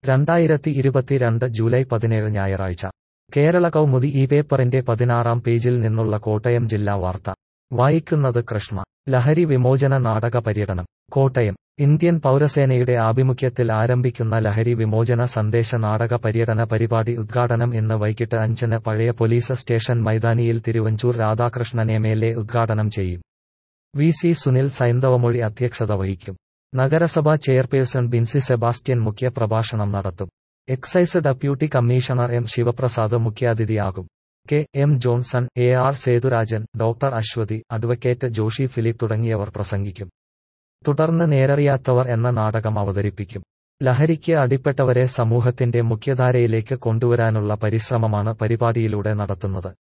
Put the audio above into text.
രണ്ടായിരത്തി ഇരുപത്തിരണ്ട് ജൂലൈ പതിനേഴ് ഞായറാഴ്ച കേരള കൗമുദി ഈ പേപ്പറിന്റെ പതിനാറാം പേജിൽ നിന്നുള്ള കോട്ടയം ജില്ലാ വാർത്ത വായിക്കുന്നത് കൃഷ്ണ ലഹരി വിമോചന നാടക പര്യടനം കോട്ടയം ഇന്ത്യൻ പൗരസേനയുടെ ആഭിമുഖ്യത്തിൽ ആരംഭിക്കുന്ന ലഹരി വിമോചന സന്ദേശ നാടക പര്യടന പരിപാടി ഉദ്ഘാടനം ഇന്ന് വൈകിട്ട് അഞ്ചിന് പഴയ പോലീസ് സ്റ്റേഷൻ മൈതാനിയിൽ Thiruvanchoor Radhakrishnan M L A ഉദ്ഘാടനം ചെയ്യും വി സി സുനിൽ സൈന്ധവമൊഴി അധ്യക്ഷത വഹിക്കും നഗരസഭാ ചെയർപേഴ്സൺ ബിൻസി സെബാസ്റ്റ്യൻ മുഖ്യ പ്രഭാഷണം നടത്തും excise deputy commissioner M Sivaprasad മുഖ്യാതിഥിയാകും K M Johnson A R Sethurajan doctor Aswathy advocate Joshi Philip തുടങ്ങിയവർ പ്രസംഗിക്കും തുടർന്ന് നേരറിയാത്തവർ എന്ന നാടകം അവതരിപ്പിക്കും ലഹരിക്ക് അടിപ്പെട്ടവരെ സമൂഹത്തിന്റെ മുഖ്യധാരയിലേക്ക് കൊണ്ടുവരാനുള്ള പരിശ്രമമാണ് പരിപാടിയിലൂടെ നടത്തുന്നത്